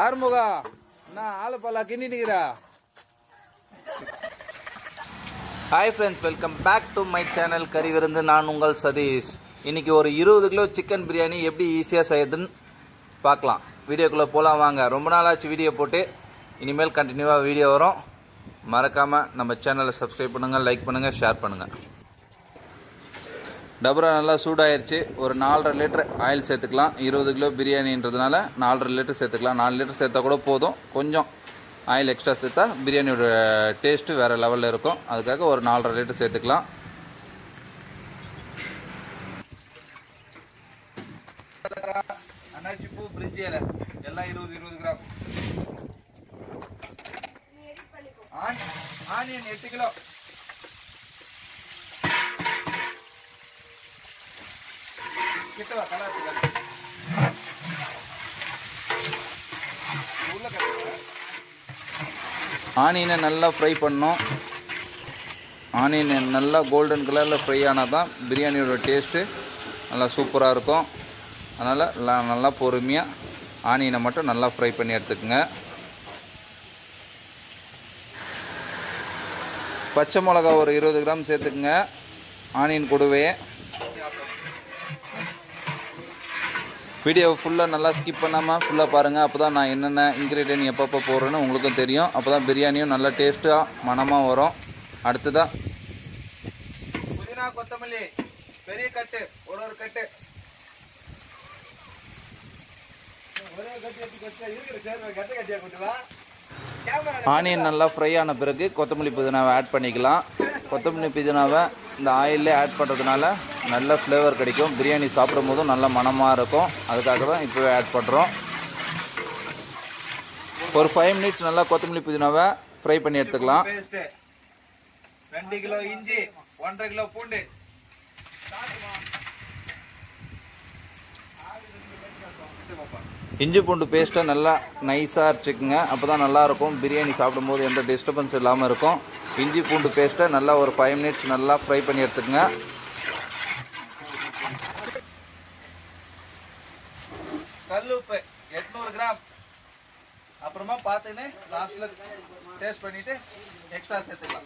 ஆறுமுகா நான் ஆளுப்பாலா கிண்டினுக்கிறா hi friends welcome back to my channel கறி விருந்து நான் உங்கள் சதீஷ் இன்னைக்கு ஒரு இருபது கிலோ சிக்கன் பிரியாணி எப்படி ஈஸியாக செய்யுதுன்னு பார்க்கலாம் வீடியோக்குள்ளே போகலாம் வாங்க ரொம்ப நாளாச்சு வீடியோ போட்டு இனிமேல் கண்டினியூவாக வீடியோ வரும் மறக்காமல் நம்ம சேனலை சப்ஸ்கிரைப் பண்ணுங்கள் லைக் பண்ணுங்கள் ஷேர் பண்ணுங்கள் டபரா நல்லா சூடாயிருச்சு ஒரு நாலரை லிட்டர் ஆயில் சேர்த்துக்கலாம் இருபது கிலோ பிரியாணின்றதுனால நாலரை லிட்டர் சேர்த்துக்கலாம் நாலு லிட்டர் சேர்த்தா கூட போதும் கொஞ்சம் ஆயில் எக்ஸ்ட்ரா சேர்த்தா பிரியாணியோட டேஸ்ட்டு வேறு லெவலில் இருக்கும் அதுக்காக ஒரு நாலரை லிட்டர் சேர்த்துக்கலாம் அன்னாச்சி பூ பிரிஞ்சி இலை எல்லாம் இருபது இருபது கிராம் ஆனியன் எட்டு கிலோ கிட்ட வா கலாச்சு ஆனியனை நல்லா ஃப்ரை பண்ணோம் ஆனியன் நல்லா கோல்டன் கலரில் ஃப்ரை ஆனால் தான் பிரியாணியோட டேஸ்ட்டு நல்லா சூப்பராக இருக்கும் அதனால் நல்லா நல்லா பொறுமையாக ஆனியனை மட்டும் நல்லா ஃப்ரை பண்ணி எடுத்துக்கோங்க பச்சை மிளகா ஒரு இருபது கிராம் சேர்த்துக்குங்க ஆனியன் கூடவே வீடியோ ஃபுல்லாக நல்லா ஸ்கிப் பண்ணாமல் ஃபுல்லாக பாருங்கள் அப்போ தான் நான் என்னென்ன இன்க்ரீடியன்ட் எப்பப்போ போடுறேன்னு உங்களுக்கும் தெரியும் அப்போ தான் பிரியாணியும் நல்லா டேஸ்ட்டாக மனமாக வரும் அடுத்ததாக புதினா கொத்தமல்லி பெரிய கட்டு ஒரு ஒரு கட்டு ஆனியன் நல்லா ஃப்ரை ஆன பிறகு கொத்தமல்லி புதினாவை ஆட் பண்ணிக்கலாம் கொத்தமல்லி புதினாவை இந்த ஆயிலே ஆட் பண்ணுறதுனால நல்ல ஃப்ளேவர் கிடைக்கும் பிரியாணி சாப்பிடும் போதும் நல்ல மனமாக இருக்கும் அதுக்காக தான் இப்போவே ஆட் பண்ணுறோம் ஒரு ஃபைவ் மினிட்ஸ் நல்லா கொத்தமல்லி புதினாவை ஃப்ரை பண்ணி எடுத்துக்கலாம் ரெண்டு கிலோ இஞ்சி ஒன்றரை கிலோ பூண்டு இஞ்சி பூண்டு பேஸ்ட்டை நல்லா நைஸாக அரைச்சிக்கோங்க அப்போ தான் நல்லாயிருக்கும் பிரியாணி சாப்பிடும்போது எந்த டிஸ்டர்பன்ஸ் இல்லாமல் இருக்கும் இஞ்சி பூண்டு பேஸ்ட்டை நல்லா ஒரு ஃபைவ் மினிட்ஸ் நல்லா ஃப்ரை பண்ணி எடுத்துக்கோங்க கல் உப்பு எட்நூறு கிராம் அப்புறமா பார்த்துன்னு லாஸ்ட்டில் டேஸ்ட் பண்ணிவிட்டு எக்ஸ்ட்ரா சேர்த்துக்கலாம்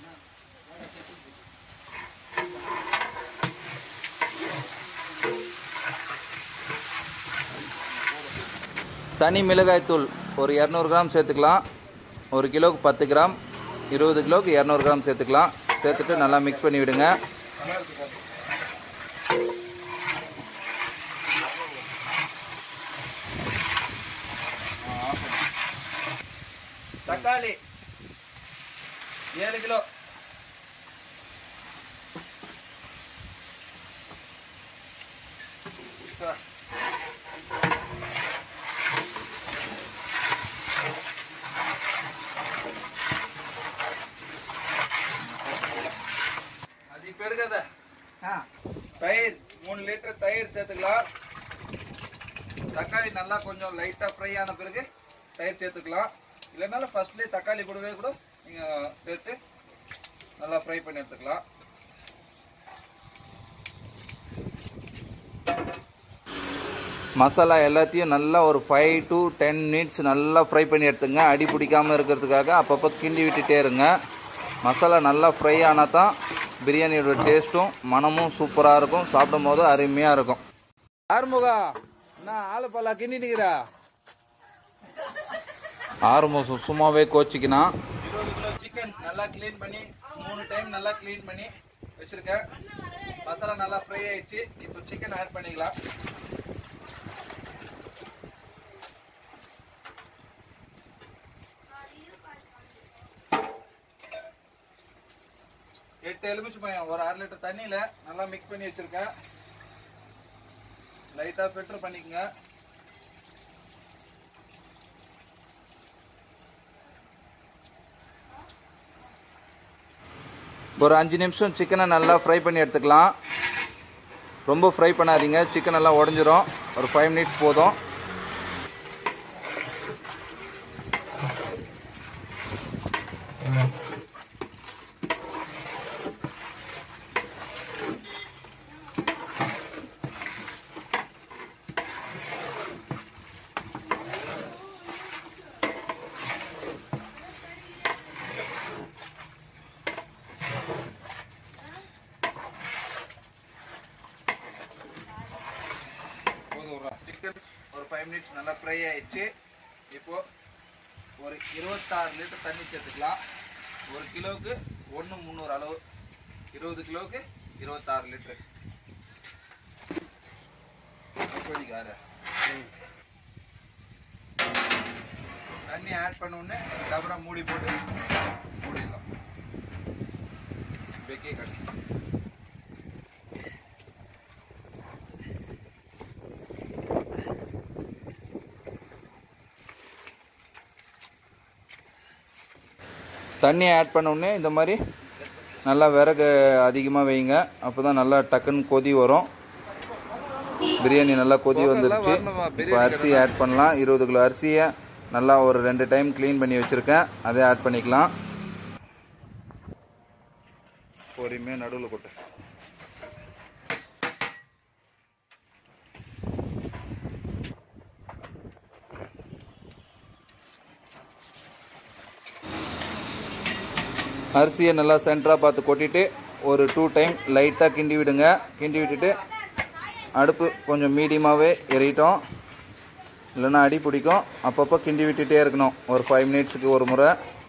தனி மிளகாய்த்தூள் ஒரு இரநூறு கிராம் சேர்த்துக்கலாம் ஒரு கிலோவுக்கு பத்து கிராம் இருபது கிலோவுக்கு இரநூறு கிராம் சேர்த்துக்கலாம் சேர்த்துட்டு நல்லா மிக்ஸ் பண்ணி விடுங்க தக்காளி ஏழு கிலோ அது இப்ப இருக்காத தயிர் மூணு லிட்டர் தயிர் சேர்த்துக்கலாம் தக்காளி நல்லா கொஞ்சம் லைட்டா ஃப்ரை ஆன பிறகு தயிர் சேர்த்துக்கலாம் இல்லைனாலும் ஃபர்ஸ்ட்லேயே தக்காளி கூடவே கூட நீங்க சேர்த்து நல்லா ஃப்ரை பண்ணி எடுத்துக்கலாம் மசாலா எல்லாத்தையும் நல்லா ஒரு ஃபைவ் டு டென் மினிட்ஸ் நல்லா ஃப்ரை பண்ணி எடுத்துங்க அடி பிடிக்காமல் இருக்கிறதுக்காக அப்பப்போ கிண்டி விட்டுட்டே இருங்க மசாலா நல்லா ஃப்ரை ஆனால் தான் பிரியாணியோட டேஸ்ட்டும் மனமும் சூப்பராக இருக்கும் சாப்பிடும் போது அருமையாக இருக்கும் ஆறுமுகா நான் ஆளுப்பாலா கிண்டினுக்கிறா ஆறுமுகம் சும்மாவே கோச்சிக்கினா இருபது கிலோ சிக்கன் நல்லா க்ளீன் பண்ணி மூணு டைம் நல்லா க்ளீன் பண்ணி வச்சிருக்கேன் மசாலா நல்லா ஃப்ரை ஆயிடுச்சு இப்போ சிக்கன் ஆட் பண்ணிக்கலாம் எட்டு எலுமிச்சு பழம் ஒரு அரை லிட்டர் தண்ணியில நல்லா மிக்ஸ் பண்ணி வச்சிருக்கேன் லைட்டா ஃபில்டர் பண்ணிக்கங்க ஒரு அஞ்சு நிமிஷம் சிக்கனை நல்லா ஃப்ரை பண்ணி எடுத்துக்கலாம் ரொம்ப ஃப்ரை பண்ணாதீங்க சிக்கன் எல்லாம் உடஞ்சிரும் ஒரு ஃபைவ் மினிட்ஸ் போதும் மினிட்ஸ் நல்லா ஃப்ரை ஆயிடுச்சு இப்போ ஒரு இருபத்தாறு லிட்டர் தண்ணி சேர்த்துக்கலாம் ஒரு கிலோவுக்கு ஒன்று முந்நூறு அளவு இருபது கிலோவுக்கு இருபத்தாறு லிட்டரு கொதிக்காத தண்ணி ஆட் பண்ண உடனே டபரா மூடி போட்டு மூடிடலாம் பெக்கே கட்டு தண்ணி ஆட் பண்ண உடனே இந்த மாதிரி நல்லா விறகு அதிகமாக வைங்க அப்போ தான் நல்லா டக்குன்னு கொதி வரும் பிரியாணி நல்லா கொதி வந்துருச்சு இப்போ அரிசி ஆட் பண்ணலாம் இருபது கிலோ அரிசியை நல்லா ஒரு ரெண்டு டைம் க்ளீன் பண்ணி வச்சுருக்கேன் அதை ஆட் பண்ணிக்கலாம் பொறுமையாக நடுவில் கொட்டு அரிசியை நல்லா சென்டராக பார்த்து கொட்டிட்டு ஒரு டூ டைம் லைட்டாக கிண்டி விடுங்க கிண்டி விட்டுட்டு அடுப்பு கொஞ்சம் மீடியமாகவே எறிட்டோம் இல்லைன்னா அடி பிடிக்கும் அப்பப்போ கிண்டி விட்டுட்டே இருக்கணும் ஒரு ஃபைவ் மினிட்ஸுக்கு ஒரு முறை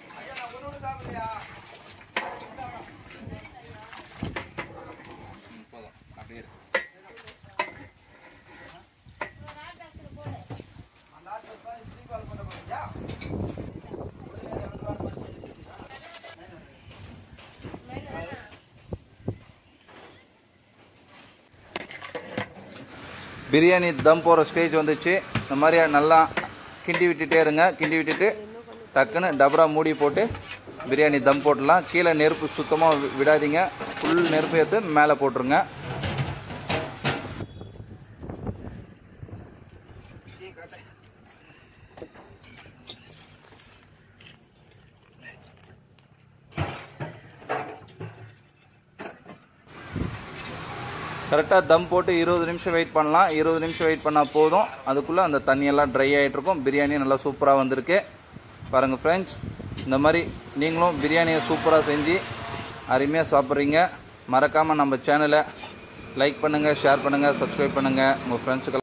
பிரியாணி தம் போகிற ஸ்டேஜ் வந்துச்சு இந்த மாதிரி நல்லா கிண்டி விட்டுட்டே இருங்க கிண்டி விட்டுட்டு டக்குன்னு டபரா மூடி போட்டு பிரியாணி தம் போட்டுடலாம் கீழே நெருப்பு சுத்தமாக விடாதீங்க ஃபுல் நெருப்பு எடுத்து மேலே போட்டுருங்க கரெக்டாக தம் போட்டு இருபது நிமிஷம் வெயிட் பண்ணலாம் இருபது நிமிஷம் வெயிட் பண்ணால் போதும் அதுக்குள்ளே அந்த தண்ணியெல்லாம் ட்ரை ஆகிட்டு இருக்கும் பிரியாணி நல்லா சூப்பராக வந்திருக்கு பாருங்கள் ஃப்ரெண்ட்ஸ் இந்த மாதிரி நீங்களும் பிரியாணியை சூப்பராக செஞ்சு அருமையாக சாப்பிட்றீங்க மறக்காமல் நம்ம சேனலை லைக் பண்ணுங்கள் ஷேர் பண்ணுங்கள் சப்ஸ்கிரைப் பண்ணுங்கள் உங்கள் ஃப்ரெண்ட்ஸுக்கு